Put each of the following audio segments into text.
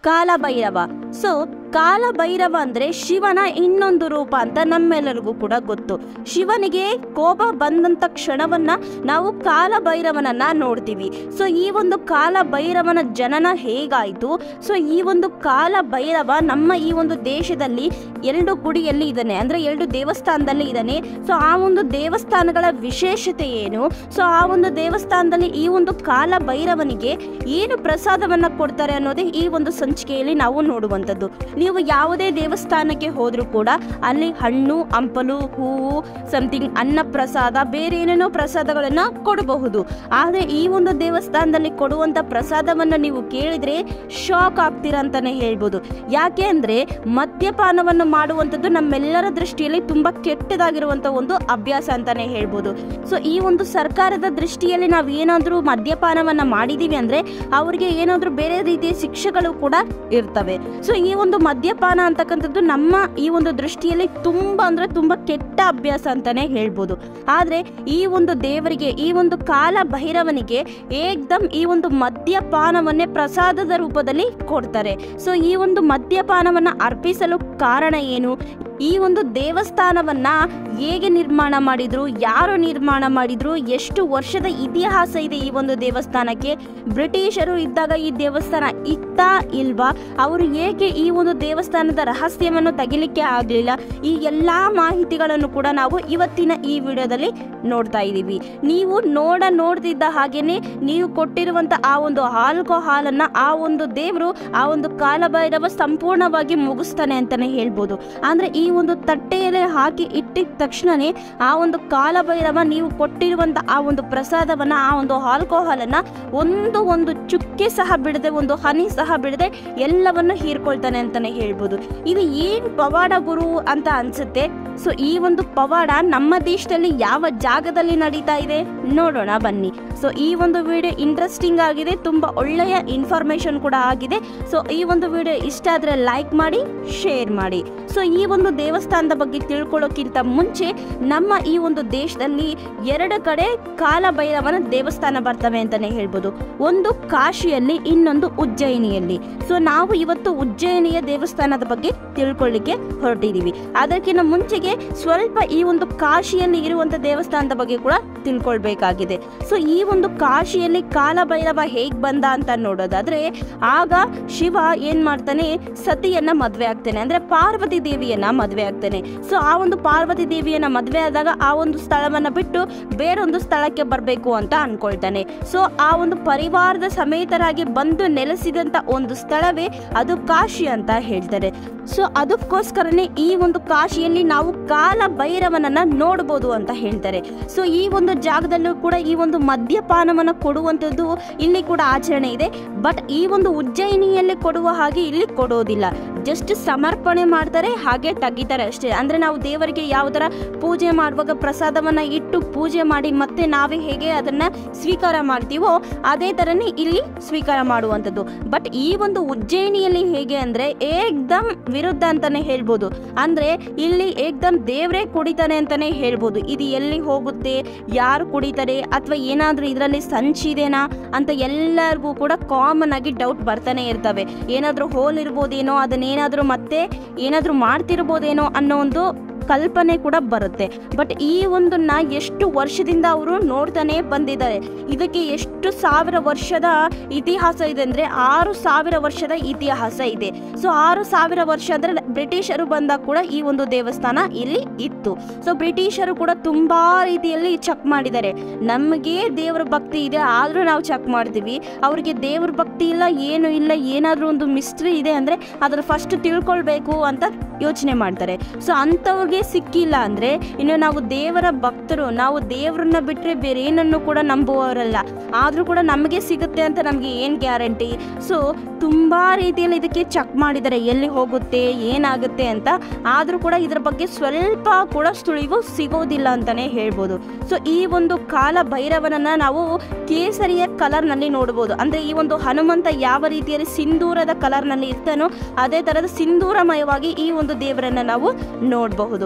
Kalabhairava so Kalabhairava ಅಂದ್ರೆ ಶಿವನ ಇನ್ನೊಂದು ರೂಪ ಅಂತ ನಮ್ಮೆಲ್ಲರಿಗೂ ಕೂಡ ಗೊತ್ತು ಶಿವನಿಗೆ ಕೋಪ ಬಂದಂತ ಕ್ಷಣವನ್ನ ನಾವು ಕಾಲಭೈರವನನ್ನ ನೋಡ್ತೀವಿ ಸೊ ಈ ಒಂದು ಕಾಲಭೈರವನ ಜನನ ಹೇಗಾಯ್ತು ಸೊ ಈ ಒಂದು ಕಾಲಭೈರವ ನಮ್ಮ ಈ ಒಂದು ದೇಶದಲ್ಲಿ ಎರಡು ಗುಡಿಯಲ್ಲಿ ಇದ್ದಾನೆ ಅಂದ್ರೆ ಎರಡು ದೇವಸ್ಥಾನದಲ್ಲಿ ಇದ್ದಾನೆ ಸೊ ಆ ಒಂದು ದೇವಸ್ಥಾನಗಳ ವಿಶೇಷತೆ ಏನು ಸೊ ಆ ಒಂದು ದೇವಸ್ಥಾನದಲ್ಲಿ ಈ ಒಂದು ಕಾಲಭೈರವನಿಗೆ ಏನು ಪ್ರಸಾದವನ್ನ ಕೊಡ್ತಾರೆ ಅನ್ನೋದೇ ಈ ಒಂದು ಸಂಚಿಕೆಯಲ್ಲಿ ನಾವು ನೋಡುವಂಥದ್ದು ನೀವು ಯಾವುದೇ ದೇವಸ್ಥಾನಕ್ಕೆ ಹೋದ್ರೂ ಕೂಡ ಅಲ್ಲಿ ಹಣ್ಣು ಹಂಪಲು ಹೂವು ಸಮಥಿಂಗ್ ಅನ್ನ ಪ್ರಸಾದ ಬೇರೆ ಏನೇನೋ ಪ್ರಸಾದಗಳನ್ನ ಕೊಡಬಹುದು ಆದರೆ ಈ ಒಂದು ದೇವಸ್ಥಾನದಲ್ಲಿ ಕೊಡುವಂತ ಪ್ರಸಾದವನ್ನ ನೀವು ಕೇಳಿದ್ರೆ ಶಾಕ್ ಆಗ್ತೀರಾ ಅಂತಾನೆ ಹೇಳ್ಬೋದು ಯಾಕೆ ಅಂದ್ರೆ ಮದ್ಯಪಾನವನ್ನು ಮಾಡುವಂಥದ್ದು ನಮ್ಮೆಲ್ಲರ ದೃಷ್ಟಿಯಲ್ಲಿ ತುಂಬಾ ಕೆಟ್ಟದಾಗಿರುವಂತ ಒಂದು ಅಭ್ಯಾಸ ಅಂತಾನೆ ಹೇಳ್ಬೋದು ಸೊ ಈ ಒಂದು ಸರ್ಕಾರದ ದೃಷ್ಟಿಯಲ್ಲಿ ನಾವು ಏನಾದರೂ ಮದ್ಯಪಾನವನ್ನ ಮಾಡಿದೀವಿ ಅಂದ್ರೆ ಅವರಿಗೆ ಏನಾದರೂ ಬೇರೆ ರೀತಿಯ ಶಿಕ್ಷೆಗಳು ಕೂಡ ಇರ್ತವೆ ಸೊ ಈ ಒಂದು ಮದ್ಯಪಾನ ಅಂತಕ್ಕಂಥದ್ದು ನಮ್ಮ ಈ ಒಂದು ದೃಷ್ಟಿಯಲ್ಲಿ ತುಂಬಾ ಅಂದ್ರೆ ತುಂಬಾ ಕೆಟ್ಟ ಅಭ್ಯಾಸ ಅಂತಾನೆ ಹೇಳ್ಬೋದು ಆದ್ರೆ ಈ ಒಂದು ದೇವರಿಗೆ ಈ ಒಂದು ಕಾಲ ಭೈರವನಿಗೆ ಏಕ್ದಮ್ ಈ ಒಂದು ಮದ್ಯಪಾನವನ್ನೇ ಪ್ರಸಾದದ ರೂಪದಲ್ಲಿ ಕೊಡ್ತಾರೆ ಸೊ ಈ ಒಂದು ಮದ್ಯಪಾನವನ್ನ ಅರ್ಪಿಸಲು ಕಾರಣ ಏನು ಈ ಒಂದು ದೇವಸ್ಥಾನವನ್ನ ಹೇಗೆ ನಿರ್ಮಾಣ ಮಾಡಿದ್ರು ಯಾರು ನಿರ್ಮಾಣ ಮಾಡಿದ್ರು ಎಷ್ಟು ವರ್ಷದ ಇತಿಹಾಸ ಇದೆ ಈ ಒಂದು ದೇವಸ್ಥಾನಕ್ಕೆ ಬ್ರಿಟಿಷರು ಇದ್ದಾಗ ಈ ದೇವಸ್ಥಾನ ಇತ್ತಾ ಇಲ್ವಾ ಅವರು ಏಕೆ ಈ ಒಂದು ದೇವಸ್ಥಾನದ ರಹಸ್ಯವನ್ನು ತೆಗಿಲಿಕ್ಕೆ ಆಗಲಿಲ್ಲ ಈ ಎಲ್ಲ ಮಾಹಿತಿಗಳನ್ನು ಕೂಡ ನಾವು ಇವತ್ತಿನ ಈ ವಿಡಿಯೋದಲ್ಲಿ ನೋಡ್ತಾ ಇದ್ದೀವಿ ನೀವು ನೋಡ ನೋಡ್ತಿದ್ದ ಹಾಗೇನೆ ನೀವು ಕೊಟ್ಟಿರುವಂತ ಆ ಒಂದು ಆಲ್ಕೋಹಾಲ್ ಅನ್ನ ಆ ಒಂದು ದೇವರು ಆ ಒಂದು ಕಾಲಭೈರವ ಸಂಪೂರ್ಣವಾಗಿ ಮುಗಿಸ್ತಾನೆ ಅಂತಾನೆ ಹೇಳ್ಬೋದು ಅಂದ್ರೆ ಈ ಒಂದು ತಟ್ಟೆಯಲ್ಲಿ ಹಾಕಿ ಇಟ್ಟಿದ ತಕ್ಷಣನೇ ಆ ಒಂದು ಕಾಲಭೈರವ ನೀವು ಕೊಟ್ಟಿರುವಂತ ಆ ಒಂದು ಪ್ರಸಾದವನ್ನ ಆ ಒಂದು ಆಲ್ಕೋಹಾಲ್ ಅನ್ನ ಒಂದು ಒಂದು ಚುಕ್ಕೆ ಸಹ ಬಿಡದೆ ಒಂದು ಹನಿ ಸಹ ಬಿಡದೆ ಎಲ್ಲವನ್ನು ಹೀರ್ಕೊಳ್ತಾನೆ ಅಂತಾನೆ ಹೇಳ್ಬೋದು ಇದು ಏನ್ ಪವಾಡ ಗುರು ಅಂತ ಅನ್ಸುತ್ತೆ ಸೊ ಈ ಒಂದು ಪವಾಡ ನಮ್ಮ ದೇಶದಲ್ಲಿ ಯಾವ ಜಾಗದಲ್ಲಿ ನಡೀತಾ ಇದೆ ನೋಡೋಣ ಬನ್ನಿ ಸೊ ಈ ಒಂದು ವಿಡಿಯೋ ಇಂಟ್ರೆಸ್ಟಿಂಗ್ ಆಗಿದೆ ತುಂಬಾ ಒಳ್ಳೆಯ ಇನ್ಫಾರ್ಮೇಶನ್ ಕೂಡ ಆಗಿದೆ ಸೊ ಈ ಒಂದು ವಿಡಿಯೋ ಇಷ್ಟ ಆದ್ರೆ ಲೈಕ್ ಮಾಡಿ ಶೇರ್ ಮಾಡಿ ಸೊ ಈ ಒಂದು ದೇವಸ್ಥಾನದ ಬಗ್ಗೆ ತಿಳ್ಕೊಳ್ಳೋಕ್ಕಿಂತ ಮುಂಚೆ ನಮ್ಮ ಈ ಒಂದು ದೇಶದಲ್ಲಿ ಎರಡು ಕಡೆ ಕಾಲಭೈರವನ ದೇವಸ್ಥಾನ ಬರ್ತವೆ ಅಂತಾನೆ ಹೇಳ್ಬೋದು ಒಂದು ಕಾಶಿಯಲ್ಲಿ ಇನ್ನೊಂದು ಉಜ್ಜಯಿನಿಯಲ್ಲಿ ಸೊ ನಾವು ಇವತ್ತು ಉಜ್ಜಯಿನಿಯ ದೇವಸ್ಥಾನದ ಬಗ್ಗೆ ತಿಳ್ಕೊಳ್ಳಿಕ್ಕೆ ಹೊರಟಿದ್ದೀವಿ ಅದಕ್ಕಿಂತ ಮುಂಚೆಗೆ ಸ್ವಲ್ಪ ಈ ಒಂದು ಕಾಶಿಯಲ್ಲಿ ಇರುವಂತ ದೇವಸ್ಥಾನದ ಬಗ್ಗೆ ಕೂಡ ತಿಳ್ಕೊಳ್ಬೇಕಾಗಿದೆ ಸೊ ಈ ಒಂದು ಕಾಶಿಯಲ್ಲಿ ಕಾಲಭೈರವ ಹೇಗ್ ಬಂದ ಅಂತ ನೋಡೋದಾದ್ರೆ ಆಗ ಶಿವ ಏನ್ ಮಾಡ್ತಾನೆ ಸತಿಯನ್ನ ಮದ್ವೆ ಆಗ್ತಾನೆ ಅಂದ್ರೆ ಪಾರ್ವತಿ ದೇವಿಯನ್ನ ಮದ್ವೆ ಆಗ್ತಾನೆ ಸೊ ಆ ಒಂದು ಪಾರ್ವತಿ ದೇವಿಯನ್ನ ಮದ್ವೆ ಆದಾಗ ಆ ಒಂದು ಸ್ಥಳವನ್ನ ಬಿಟ್ಟು ಬೇರೊಂದು ಸ್ಥಳಕ್ಕೆ ಬರಬೇಕು ಅಂತ ಅನ್ಕೊಳ್ತಾನೆ ಸೊ ಆ ಒಂದು ಪರಿವಾರದ ಸಮೇತರಾಗಿ ಬಂದು ನೆಲೆಸಿದಂತ ಒಂದು ಸ್ಥಳವೇ ಅದು ಕಾಶಿ ಅಂತ ಹೇಳ್ತಾರೆ ಸೊ ಅದಕ್ಕೋಸ್ಕರನೇ ಈ ಒಂದು ಕಾಶಿಯಲ್ಲಿ ನಾವು ಕಾಲ ಭೈರವನನ್ನ ನೋಡ್ಬೋದು ಅಂತ ಹೇಳ್ತಾರೆ ಸೊ ಈ ಒಂದು ಜಾಗದಲ್ಲೂ ಕೂಡ ಈ ಒಂದು ಮದ್ಯಪಾನವನ್ನು ಕೊಡುವಂಥದ್ದು ಇಲ್ಲಿ ಕೂಡ ಆಚರಣೆ ಇದೆ ಬಟ್ ಈ ಒಂದು ಉಜ್ಜಯಿನಿಯಲ್ಲಿ ಕೊಡುವ ಹಾಗೆ ಇಲ್ಲಿ ಕೊಡೋದಿಲ್ಲ ಜಸ್ಟ್ ಸಮರ್ಪಣೆ ಮಾಡ್ತಾರೆ ಹಾಗೆ ತೆಗಿತಾರೆ ಅಷ್ಟೇ ಅಂದ್ರೆ ನಾವು ದೇವರಿಗೆ ಯಾವ ತರ ಪೂಜೆ ಮಾಡುವಾಗ ಪ್ರಸಾದವನ್ನ ಇಟ್ಟು ಪೂಜೆ ಮಾಡಿ ಮತ್ತೆ ನಾವೇ ಹೇಗೆ ಅದನ್ನ ಸ್ವೀಕಾರ ಮಾಡ್ತೀವೋ ಅದೇ ತರನೇ ಇಲ್ಲಿ ಸ್ವೀಕಾರ ಮಾಡುವಂಥದ್ದು ಬಟ್ ಈ ಒಂದು ಉಜ್ಜಯಿನಿಯಲ್ಲಿ ಹೇಗೆ ಅಂದ್ರೆ ಏಕ್ದಮ್ ವಿರುದ್ಧ ಅಂತಾನೆ ಹೇಳ್ಬೋದು ಅಂದ್ರೆ ಇಲ್ಲಿ ಏಕ್ದಮ್ ದೇವರೇ ಕುಡಿತಾನೆ ಅಂತಾನೆ ಹೇಳ್ಬೋದು ಇದು ಎಲ್ಲಿ ಹೋಗುತ್ತೆ ಯಾರು ಕುಡಿತಾರೆ ಅಥವಾ ಏನಾದ್ರೂ ಇದರಲ್ಲಿ ಸಂಚಿದೆನಾ ಅಂತ ಎಲ್ಲರಿಗೂ ಕೂಡ ಕಾಮನ್ ಆಗಿ ಡೌಟ್ ಬರ್ತಾನೆ ಇರ್ತವೆ ಏನಾದ್ರೂ ಹೋಲ್ ಇರ್ಬೋದೇನೋ ಅದನ್ನೇನಾದ್ರೂ ಮತ್ತೆ ಏನಾದ್ರೂ ಮಾಡ್ತಿರ್ಬೋದೇನೋ ಅನ್ನೋ ಒಂದು ಕಲ್ಪನೆ ಕೂಡ ಬರುತ್ತೆ ಬಟ್ ಈ ಒಂದನ್ನ ಎಷ್ಟು ವರ್ಷದಿಂದ ಅವರು ನೋಡ್ತಾನೆ ಬಂದಿದ್ದಾರೆ ಇದಕ್ಕೆ ಎಷ್ಟು ಸಾವಿರ ವರ್ಷದ ಇತಿಹಾಸ ಇದೆ ಅಂದ್ರೆ ಆರು ಸಾವಿರ ವರ್ಷದ ಇತಿಹಾಸ ಇದೆ ಸೊ ಆರು ಸಾವಿರ ವರ್ಷ ಅಂದ್ರೆ ಬ್ರಿಟಿಷರು ಬಂದಾಗ ಕೂಡ ಈ ಒಂದು ದೇವಸ್ಥಾನ ಇಲ್ಲಿ ಇತ್ತು ಸೊ ಬ್ರಿಟಿಷರು ಕೂಡ ತುಂಬಾ ರೀತಿಯಲ್ಲಿ ಚೆಕ್ ಮಾಡಿದ್ದಾರೆ ನಮಗೆ ದೇವರ ಭಕ್ತಿ ಇದೆ ಆದ್ರೂ ನಾವು ಚೆಕ್ ಮಾಡ್ತೀವಿ ಅವ್ರಿಗೆ ದೇವ್ರ ಭಕ್ತಿ ಇಲ್ಲ ಏನು ಇಲ್ಲ ಏನಾದ್ರೂ ಒಂದು ಮಿಸ್ಟ್ರಿ ಇದೆ ಅಂದ್ರೆ ಅದ್ರ ಫಸ್ಟ್ ತಿಳ್ಕೊಳ್ಬೇಕು ಅಂತ ಯೋಚನೆ ಮಾಡ್ತಾರೆ ಸೊ ಅಂಥವ್ರಿಗೆ ಸಿಕ್ಕಿಲ್ಲ ಅಂದ್ರೆ ಇನ್ನು ನಾವು ದೇವರ ಭಕ್ತರು ನಾವು ದೇವರನ್ನ ಬಿಟ್ರೆ ಬೇರೆ ಏನನ್ನು ಕೂಡ ನಂಬುವವರಲ್ಲ ಆದ್ರೂ ಕೂಡ ನಮಗೆ ಸಿಗುತ್ತೆ ಅಂತ ನಮಗೆ ಏನ್ ಗ್ಯಾರಂಟಿ ಸೊ ತುಂಬಾ ರೀತಿಯಲ್ಲಿ ಇದಕ್ಕೆ ಚೆಕ್ ಮಾಡಿದ್ದಾರೆ ಎಲ್ಲಿ ಹೋಗುತ್ತೆ ಏನಾಗುತ್ತೆ ಅಂತ ಆದ್ರೂ ಕೂಡ ಇದ್ರ ಬಗ್ಗೆ ಸ್ವಲ್ಪ ಕೂಡ ಸುಳಿವು ಸಿಗೋದಿಲ್ಲ ಅಂತಾನೆ ಹೇಳ್ಬೋದು ಸೊ ಈ ಒಂದು ಕಾಲ ಭೈರವನನ್ನ ನಾವು ಕೇಸರಿಯ ಕಲರ್ ನಲ್ಲಿ ನೋಡಬಹುದು ಅಂದ್ರೆ ಈ ಒಂದು ಹನುಮಂತ ಯಾವ ರೀತಿಯಲ್ಲಿ ಸಿಂಧೂರದ ಕಲರ್ ನಲ್ಲಿ ಇರ್ತಾನೋ ಅದೇ ತರದ ಸಿಂಧೂರಮಯವಾಗಿ ಈ ಒಂದು ದೇವರನ್ನ ನಾವು ನೋಡಬಹುದು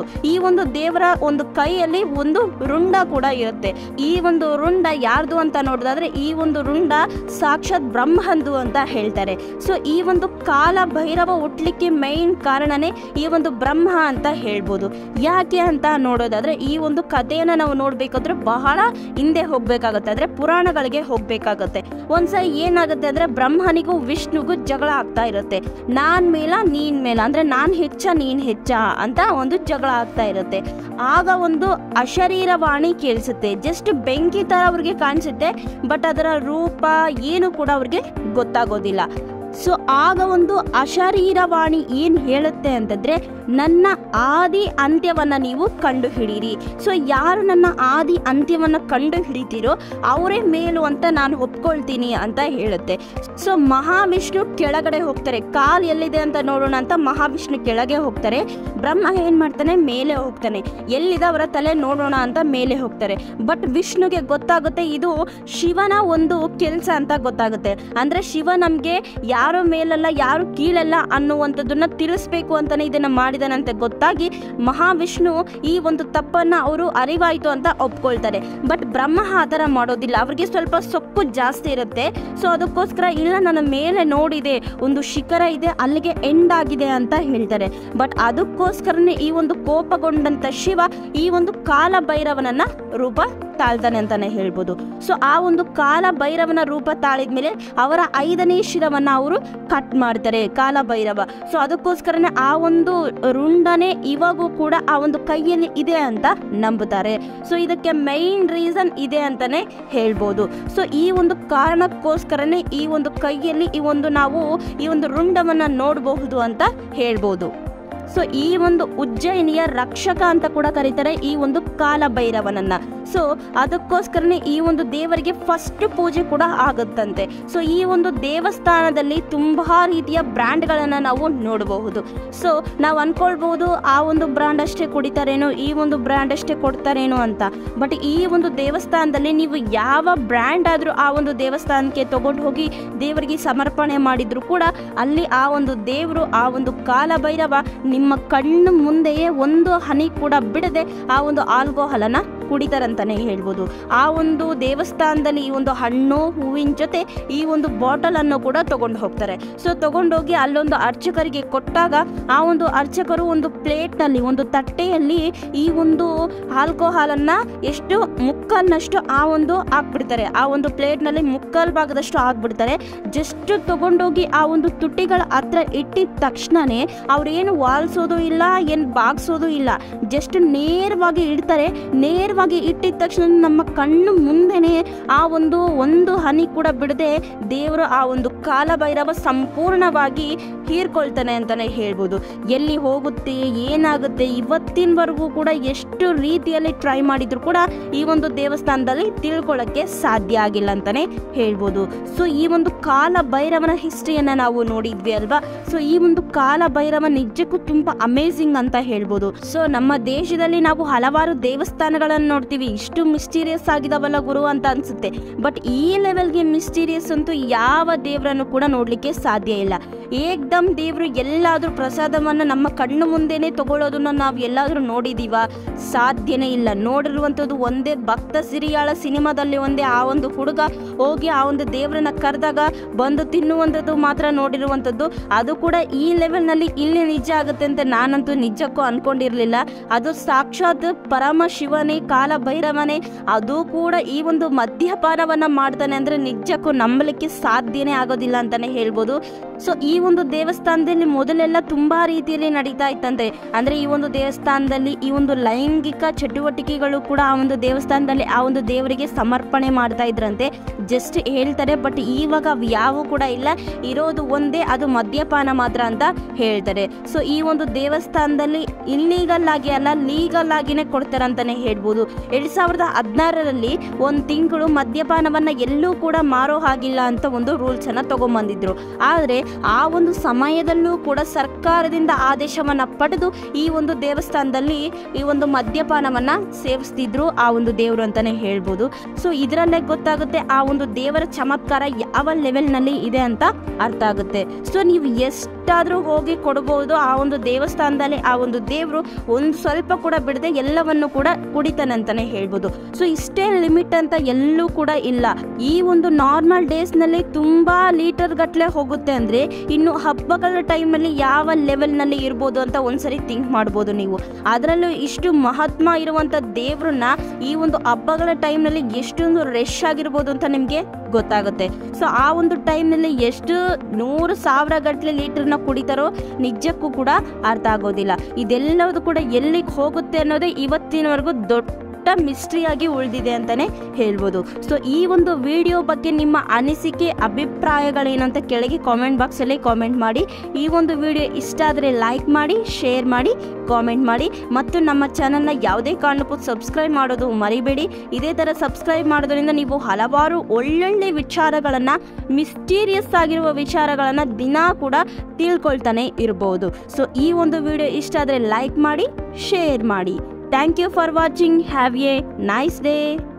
ಈ ಒಂದು ದೇವರ ಒಂದು ಕೈಯಲ್ಲಿ ಒಂದು ರುಂಡ ಕೂಡ ಇರುತ್ತೆ ಈ ಒಂದು ರುಂಡ ಯಾರ್ದು ಅಂತ ನೋಡೋದಾದ್ರೆ ಈ ಒಂದು ರುಂಡ ಸಾಕ್ಷಾತ್ ಬ್ರಹ್ಮಂದು ಅಂತ ಹೇಳ್ತಾರೆ ಸೊ ಈ ಒಂದು ಕಾಲ ಭೈರವ ಹುಟ್ಲಿಕ್ಕೆ ಮೈನ್ ಕಾರಣನೇ ಈ ಒಂದು ಬ್ರಹ್ಮ ಅಂತ ಹೇಳ್ಬೋದು ಯಾಕೆ ಅಂತ ನೋಡೋದಾದ್ರೆ ಈ ಒಂದು ಕಥೆಯನ್ನ ನಾವು ನೋಡ್ಬೇಕಾದ್ರೆ ಬಹಳ ಹಿಂದೆ ಹೋಗ್ಬೇಕಾಗತ್ತೆ ಅಂದ್ರೆ ಪುರಾಣಗಳಿಗೆ ಹೋಗ್ಬೇಕಾಗತ್ತೆ ಒಂದ್ಸಲ ಏನಾಗುತ್ತೆ ಅಂದ್ರೆ ಬ್ರಹ್ಮನಿಗೂ ವಿಷ್ಣುಗೂ ಜಗಳ ಆಗ್ತಾ ಇರುತ್ತೆ ನಾನ್ ಮೇಲ ನೀನ್ ಮೇಲ ಅಂದ್ರೆ ನಾನ್ ಹೆಚ್ಚ ನೀನ್ ಹೆಚ್ಚ ಅಂತ ಒಂದು ಜಗಳ ಆಗ್ತಾ ಇರುತ್ತೆ ಆಗ ಒಂದು ಅಶರೀರವಾಣಿ ಕೇಳಿಸುತ್ತೆ ಜಸ್ಟ್ ಬೆಂಕಿ ತರ ಅವ್ರಿಗೆ ಕಾಣಿಸುತ್ತೆ ಬಟ್ ಅದರ ರೂಪ ಏನು ಕೂಡ ಅವ್ರಿಗೆ ಗೊತ್ತಾಗೋದಿಲ್ಲ ಸೊ ಆಗ ಒಂದು ಅಶರೀರವಾಣಿ ಏನು ಹೇಳುತ್ತೆ ಅಂತಂದ್ರೆ ನನ್ನ ಆದಿ ಅಂತ್ಯವನ್ನ ನೀವು ಕಂಡು ಹಿಡೀರಿ ಸೊ ಯಾರು ನನ್ನ ಆದಿ ಅಂತ್ಯವನ್ನ ಕಂಡು ಹಿಡಿತೀರೋ ಅವರೇ ಮೇಲು ಅಂತ ನಾನು ಒಪ್ಕೊಳ್ತೀನಿ ಅಂತ ಹೇಳುತ್ತೆ ಸೊ ಮಹಾವಿಷ್ಣು ಕೆಳಗಡೆ ಹೋಗ್ತಾರೆ ಕಾಲ್ ಎಲ್ಲಿದೆ ಅಂತ ನೋಡೋಣ ಅಂತ ಮಹಾವಿಷ್ಣು ಕೆಳಗೆ ಹೋಗ್ತಾರೆ ಬ್ರಹ್ಮ ಏನ್ ಮಾಡ್ತಾನೆ ಮೇಲೆ ಹೋಗ್ತಾನೆ ಎಲ್ಲಿದೆ ಅವರ ತಲೆ ನೋಡೋಣ ಅಂತ ಮೇಲೆ ಹೋಗ್ತಾರೆ ಬಟ್ ವಿಷ್ಣುಗೆ ಗೊತ್ತಾಗುತ್ತೆ ಇದು ಶಿವನ ಒಂದು ಕೆಲಸ ಅಂತ ಗೊತ್ತಾಗುತ್ತೆ ಅಂದ್ರೆ ಶಿವ ನಮ್ಗೆ ಯಾರು ಮೇಲಲ್ಲ ಯಾರು ಕೀಳಲ್ಲ ಅನ್ನುವಂಥದ್ದನ್ನ ತಿಳಿಸ್ಬೇಕು ಅಂತಾನೆ ಇದನ್ನ ಮಾಡಿದನಂತೆ ಗೊತ್ತಾಗಿ ಮಹಾವಿಷ್ಣು ಈ ಒಂದು ತಪ್ಪನ್ನ ಅವರು ಅರಿವಾಯ್ತು ಅಂತ ಒಪ್ಕೊಳ್ತಾರೆ ಬಟ್ ಬ್ರಹ್ಮ ಆ ಥರ ಮಾಡೋದಿಲ್ಲ ಅವ್ರಿಗೆ ಸ್ವಲ್ಪ ಸೊಕ್ಕು ಜಾಸ್ತಿ ಇರುತ್ತೆ ಸೊ ಅದಕ್ಕೋಸ್ಕರ ಇಲ್ಲ ನನ್ನ ಮೇಲೆ ನೋಡಿದೆ ಒಂದು ಶಿಖರ ಇದೆ ಅಲ್ಲಿಗೆ ಎಂಡ್ ಆಗಿದೆ ಅಂತ ಹೇಳ್ತಾರೆ ಬಟ್ ಅದಕ್ಕೋಸ್ಕರನೇ ಈ ಒಂದು ಕೋಪಗೊಂಡಂತ ಶಿವ ಈ ಒಂದು ಕಾಲ ಭೈರವನನ್ನ ರೂಪ ತಾಳ್ತಾನೆ ಅಂತಾನೆ ಹೇಳ್ಬೋದು ಸೊ ಆ ಒಂದು ಕಾಲ ಭೈರವನ ರೂಪ ತಾಳಿದ್ಮೇಲೆ ಅವರ ಐದನೇ ಶಿರವನ್ನ ಅವರು ಕಟ್ ಮಾಡ್ತಾರೆ ಕಾಲ ಭೈರವ ಸೊ ಅದಕ್ಕೋಸ್ಕರನೇ ಆ ಒಂದು ರುಂಡನೆ ಇವಾಗೂ ಕೂಡ ಆ ಒಂದು ಕೈಯಲ್ಲಿ ಇದೆ ಅಂತ ನಂಬುತ್ತಾರೆ ಸೊ ಇದಕ್ಕೆ ಮೈನ್ ರೀಸನ್ ಇದೆ ಅಂತಾನೆ ಹೇಳ್ಬೋದು ಸೊ ಈ ಒಂದು ಕಾರಣಕ್ಕೋಸ್ಕರನೇ ಈ ಒಂದು ಕೈಯಲ್ಲಿ ಈ ಒಂದು ನಾವು ಈ ಒಂದು ರುಂಡವನ್ನ ನೋಡಬಹುದು ಅಂತ ಹೇಳ್ಬೋದು ಸೊ ಈ ಒಂದು ಉಜ್ಜಯಿನಿಯ ರಕ್ಷಕ ಅಂತ ಕೂಡ ಕರೀತಾರೆ ಈ ಒಂದು ಕಾಲ ಭೈರವನನ್ನ ಸೊ ಅದಕ್ಕೋಸ್ಕರನೇ ಈ ಒಂದು ದೇವರಿಗೆ ಫಸ್ಟ್ ಪೂಜೆ ಕೂಡ ಆಗುತ್ತಂತೆ ಸೊ ಈ ಒಂದು ದೇವಸ್ಥಾನದಲ್ಲಿ ತುಂಬಾ ರೀತಿಯ ಬ್ರ್ಯಾಂಡ್ಗಳನ್ನು ನಾವು ನೋಡಬಹುದು ಸೊ ನಾವು ಅನ್ಕೊಳ್ಬಹುದು ಆ ಒಂದು ಬ್ರ್ಯಾಂಡ್ ಅಷ್ಟೇ ಕುಡಿತಾರೇನೋ ಈ ಒಂದು ಬ್ರ್ಯಾಂಡ್ ಅಷ್ಟೇ ಕೊಡ್ತಾರೇನೋ ಅಂತ ಬಟ್ ಈ ಒಂದು ದೇವಸ್ಥಾನದಲ್ಲಿ ನೀವು ಯಾವ ಬ್ರ್ಯಾಂಡ್ ಆದರೂ ಆ ಒಂದು ದೇವಸ್ಥಾನಕ್ಕೆ ತಗೊಂಡು ಹೋಗಿ ದೇವರಿಗೆ ಸಮರ್ಪಣೆ ಮಾಡಿದ್ರು ಕೂಡ ಅಲ್ಲಿ ಆ ಒಂದು ದೇವರು ಆ ಒಂದು ಕಾಲ ಭೈರವ ನಿಮ್ಮ ಕಣ್ಣು ಮುಂದೆಯೇ ಒಂದು ಹನಿ ಕೂಡ ಬಿಡದೆ ಆ ಒಂದು ಆಲ್ಕೋಹಾಲನ್ನ ಕುಡಿತಾರಂತಾನೆ ಹೇಳ್ಬೋದು ಆ ಒಂದು ದೇವಸ್ಥಾನದಲ್ಲಿ ಈ ಒಂದು ಹಣ್ಣು ಹೂವಿನ ಜೊತೆ ಈ ಒಂದು ಬಾಟಲ್ ಅನ್ನು ಕೂಡ ತಗೊಂಡು ಹೋಗ್ತಾರೆ ಸೊ ತಗೊಂಡೋಗಿ ಅಲ್ಲೊಂದು ಅರ್ಚಕರಿಗೆ ಕೊಟ್ಟಾಗ ಆ ಒಂದು ಅರ್ಚಕರು ಒಂದು ಪ್ಲೇಟ್ನಲ್ಲಿ ಒಂದು ತಟ್ಟೆಯಲ್ಲಿ ಈ ಒಂದು ಆಲ್ಕೋಹಾಲನ್ನ ಎಷ್ಟು ಮುಕ್ಕಲ್ನಷ್ಟು ಆ ಒಂದು ಹಾಕ್ಬಿಡ್ತಾರೆ ಆ ಒಂದು ಪ್ಲೇಟ್ನಲ್ಲಿ ಮುಕ್ಕಾಲ್ ಭಾಗದಷ್ಟು ಹಾಕ್ಬಿಡ್ತಾರೆ ಜಸ್ಟ್ ತಗೊಂಡೋಗಿ ಆ ಒಂದು ತುಟಿಗಳ ಹತ್ರ ಇಟ್ಟಿದ ತಕ್ಷಣನೇ ಅವ್ರೇನು ವಾಲ್ಸೋದು ಇಲ್ಲ ಏನು ಬಾಗ್ಸೋದು ಇಲ್ಲ ಜಸ್ಟ್ ನೇರವಾಗಿ ಇಡ್ತಾರೆ ನೇರವಾಗಿ ಇಟ್ಟಿದ ತಕ್ಷಣ ನಮ್ಮ ಕಣ್ಣು ಮುಂದೆನೆ ಆ ಒಂದು ಒಂದು ಹನಿ ಕೂಡ ಬಿಡದೆ ದೇವರು ಆ ಒಂದು ಕಾಲಭೈರವ ಸಂಪೂರ್ಣವಾಗಿ ಹೀರ್ಕೊಳ್ತಾನೆ ಅಂತಾನೆ ಹೇಳ್ಬೋದು ಎಲ್ಲಿ ಹೋಗುತ್ತೆ ಏನಾಗುತ್ತೆ ಇವತ್ತಿನವರೆಗೂ ಕೂಡ ಎಷ್ಟು ರೀತಿಯಲ್ಲಿ ಟ್ರೈ ಮಾಡಿದ್ರು ಕೂಡ ಈ ಒಂದು ದೇವಸ್ಥಾನದಲ್ಲಿ ತಿಳ್ಕೊಳ್ಳೋಕ್ಕೆ ಸಾಧ್ಯ ಆಗಿಲ್ಲ ಅಂತಾನೆ ಹೇಳ್ಬೋದು ಸೊ ಈ ಒಂದು ಕಾಲ ಭೈರವನ ಹಿಸ್ಟ್ರಿಯನ್ನ ನಾವು ನೋಡಿದ್ವಿ ಅಲ್ವಾ ಸೊ ಈ ಒಂದು ಕಾಲ ಭೈರವ ನಿಜಕ್ಕೂ ತುಂಬಾ ಅಮೇಝಿಂಗ್ ಅಂತ ಹೇಳ್ಬೋದು ಸೊ ನಮ್ಮ ದೇಶದಲ್ಲಿ ನಾವು ಹಲವಾರು ದೇವಸ್ಥಾನಗಳನ್ನು ನೋಡ್ತೀವಿ ಇಷ್ಟು ಮಿಸ್ಟೀರಿಯಸ್ ಆಗಿದಾವಲ್ಲ ಗುರು ಅಂತ ಅನ್ಸುತ್ತೆ ಬಟ್ ಈ ಲೆವೆಲ್ಗೆ ಮಿಸ್ಟೀರಿಯಸ್ ಅಂತೂ ಯಾವ ದೇವರನ್ನು ಕೂಡ ನೋಡ್ಲಿಕ್ಕೆ ಸಾಧ್ಯ ಇಲ್ಲ ಏಕ್ದಮ್ ದೇವರು ಎಲ್ಲಾದ್ರೂ ಪ್ರಸಾದವನ್ನು ನಮ್ಮ ಕಣ್ಣು ಮುಂದೆನೆ ತಗೊಳ್ಳೋದನ್ನ ನಾವು ಎಲ್ಲಾದ್ರೂ ನೋಡಿದೀವ ಸಾಧ್ಯನೇ ಇಲ್ಲ ನೋಡಿರುವಂಥದ್ದು ಒಂದೇ ಭಕ್ತ ಸಿರಿಯಾಳ ಸಿನಿಮಾದಲ್ಲಿ ಒಂದೇ ಆ ಒಂದು ಹುಡುಗ ಹೋಗಿ ಆ ಒಂದು ದೇವರನ್ನ ಕರೆದಾಗ ಬಂದು ತಿನ್ನುವಂಥದ್ದು ಮಾತ್ರ ನೋಡಿರುವಂಥದ್ದು ಅದು ಕೂಡ ಈ ಲೆವೆಲ್ನಲ್ಲಿ ಇಲ್ಲಿ ನಿಜ ಆಗುತ್ತೆ ಅಂತ ನಾನಂತೂ ನಿಜಕ್ಕೂ ಅನ್ಕೊಂಡಿರ್ಲಿಲ್ಲ ಅದು ಸಾಕ್ಷಾತ್ ಪರಮ ಶಿವನೇ ಕಾಲ ಭೈರವನೇ ಅದು ಕೂಡ ಈ ಒಂದು ಮದ್ಯಪಾನವನ್ನ ಮಾಡ್ತಾನೆ ಅಂದ್ರೆ ನಿಜಕ್ಕೂ ನಂಬಲಿಕ್ಕೆ ಸಾಧ್ಯನೇ ಆಗೋದಿಲ್ಲ ಅಂತಾನೆ ಹೇಳ್ಬೋದು ಸೊ ಈ ಒಂದು ದೇವಸ್ಥಾನದಲ್ಲಿ ಮೊದಲೆಲ್ಲ ತುಂಬಾ ರೀತಿಯಲ್ಲಿ ನಡೀತಾ ಇತ್ತಂತೆ ಅಂದ್ರೆ ಈ ಒಂದು ದೇವಸ್ಥಾನದಲ್ಲಿ ಈ ಒಂದು ಲೈಂಗಿಕ ಚಟುವಟಿಕೆಗಳು ಕೂಡ ಆ ಒಂದು ದೇವಸ್ಥಾನದಲ್ಲಿ ಆ ಒಂದು ದೇವರಿಗೆ ಸಮರ್ಪಣೆ ಮಾಡ್ತಾ ಇದ್ರಂತೆ ಜಸ್ಟ್ ಹೇಳ್ತಾರೆ ಬಟ್ ಇವಾಗ ಅವು ಯಾವ ಕೂಡ ಇಲ್ಲ ಇರೋದು ಒಂದೇ ಅದು ಮದ್ಯಪಾನ ಮಾತ್ರ ಅಂತ ಹೇಳ್ತಾರೆ ಸೊ ಈ ಒಂದು ದೇವಸ್ಥಾನದಲ್ಲಿ ಇಲ್ಲೀಗಲ್ ಆಗಿ ಅಲ್ಲ ಲೀಗಲ್ ಆಗಿನೇ ಕೊಡ್ತಾರೆ ಅಂತಾನೆ ಹೇಳ್ಬೋದು ಎರಡ್ ಸಾವಿರದ ಹದಿನಾರರಲ್ಲಿ ಒಂದು ತಿಂಗಳು ಮದ್ಯಪಾನವನ್ನ ಎಲ್ಲೂ ಕೂಡ ಮಾರೋ ಹಾಗಿಲ್ಲ ಅಂತ ಒಂದು ರೂಲ್ಸ್ ಅನ್ನ ತಗೊಂಬಂದಿದ್ರು ಆದ್ರೆ ಆ ಒಂದು ಸಮಯದಲ್ಲೂ ಕೂಡ ಸರ್ಕಾರದಿಂದ ಆದೇಶವನ್ನ ಪಡೆದು ಈ ಒಂದು ದೇವಸ್ಥಾನದಲ್ಲಿ ಈ ಒಂದು ಮದ್ಯಪಾನವನ್ನ ಸೇವಿಸ್ತಿದ್ರು ಆ ಒಂದು ದೇವರು ಅಂತಾನೆ ಹೇಳ್ಬೋದು ಸೊ ಇದರಲ್ಲೇ ಗೊತ್ತಾಗುತ್ತೆ ಆ ಒಂದು ದೇವರ ಚಮತ್ಕಾರ ಯಾವ ಲೆವೆಲ್ನಲ್ಲಿ ಇದೆ ಅಂತ ಅರ್ಥ ಆಗುತ್ತೆ ಸೊ ನೀವು ಎಷ್ಟ ಎಷ್ಟಾದರೂ ಹೋಗಿ ಕೊಡ್ಬೋದು ಆ ಒಂದು ದೇವಸ್ಥಾನದಲ್ಲಿ ಆ ಒಂದು ದೇವರು ಒಂದು ಸ್ವಲ್ಪ ಕೂಡ ಬಿಡದೆ ಎಲ್ಲವನ್ನು ಕೂಡ ಕುಡಿತಾನೆ ಅಂತಾನೆ ಹೇಳ್ಬೋದು ಸೊ ಇಷ್ಟೇ ಲಿಮಿಟ್ ಅಂತ ಎಲ್ಲೂ ಕೂಡ ಇಲ್ಲ ಈ ಒಂದು ನಾರ್ಮಲ್ ಡೇಸ್ನಲ್ಲಿ ತುಂಬ ಲೀಟರ್ ಗಟ್ಟಲೆ ಹೋಗುತ್ತೆ ಅಂದರೆ ಇನ್ನು ಹಬ್ಬಗಳ ಟೈಮಲ್ಲಿ ಯಾವ ಲೆವೆಲ್ನಲ್ಲಿ ಇರ್ಬೋದು ಅಂತ ಒಂದ್ಸರಿ ಥಿಂಕ್ ಮಾಡ್ಬೋದು ನೀವು ಅದರಲ್ಲೂ ಇಷ್ಟು ಮಹಾತ್ಮ ಇರುವಂಥ ದೇವ್ರನ್ನ ಈ ಒಂದು ಹಬ್ಬಗಳ ಟೈಮ್ನಲ್ಲಿ ಎಷ್ಟೊಂದು ರಶ್ ಆಗಿರ್ಬೋದು ಅಂತ ನಿಮಗೆ ಗೊತ್ತಾಗುತ್ತೆ ಸೊ ಆ ಒಂದು ಟೈಮ್ನಲ್ಲಿ ಎಷ್ಟು ನೂರು ಸಾವಿರ ಗಟ್ಟಲೆ ಲೀಟರ್ನ ಕುಡಿತಾರೋ ನಿಜಕ್ಕೂ ಕೂಡ ಅರ್ಥ ಆಗೋದಿಲ್ಲ ಇದೆಲ್ಲವೂ ಕೂಡ ಎಲ್ಲಿಗೆ ಹೋಗುತ್ತೆ ಅನ್ನೋದೇ ಇವತ್ತಿನವರೆಗೂ ದೊಡ್ಡ ಮಿಸ್ಟ್ರಿಯಾಗಿ ಉಳಿದಿದೆ ಅಂತಲೇ ಹೇಳ್ಬೋದು ಸೊ ಈ ಒಂದು ವಿಡಿಯೋ ಬಗ್ಗೆ ನಿಮ್ಮ ಅನಿಸಿಕೆ ಅಭಿಪ್ರಾಯಗಳೇನು ಅಂತ ಕೆಳಗೆ ಕಾಮೆಂಟ್ ಬಾಕ್ಸಲ್ಲಿ ಕಾಮೆಂಟ್ ಮಾಡಿ ಈ ಒಂದು ವಿಡಿಯೋ ಇಷ್ಟ ಆದರೆ ಲೈಕ್ ಮಾಡಿ ಶೇರ್ ಮಾಡಿ ಕಾಮೆಂಟ್ ಮಾಡಿ ಮತ್ತು ನಮ್ಮ ಚಾನಲ್ನ ಯಾವುದೇ ಕಾರಣಕ್ಕೂ ಸಬ್ಸ್ಕ್ರೈಬ್ ಮಾಡೋದು ಮರಿಬೇಡಿ ಇದೇ ಥರ ಸಬ್ಸ್ಕ್ರೈಬ್ ಮಾಡೋದ್ರಿಂದ ನೀವು ಹಲವಾರು ಒಳ್ಳೊಳ್ಳೆ ವಿಚಾರಗಳನ್ನು ಮಿಸ್ಟೀರಿಯಸ್ ಆಗಿರುವ ವಿಚಾರಗಳನ್ನು ದಿನ ಕೂಡ ತಿಳ್ಕೊಳ್ತಾನೆ ಇರ್ಬೋದು ಸೊ ಈ ಒಂದು ವಿಡಿಯೋ ಇಷ್ಟ ಆದರೆ ಲೈಕ್ ಮಾಡಿ ಶೇರ್ ಮಾಡಿ thank you for watching have a nice day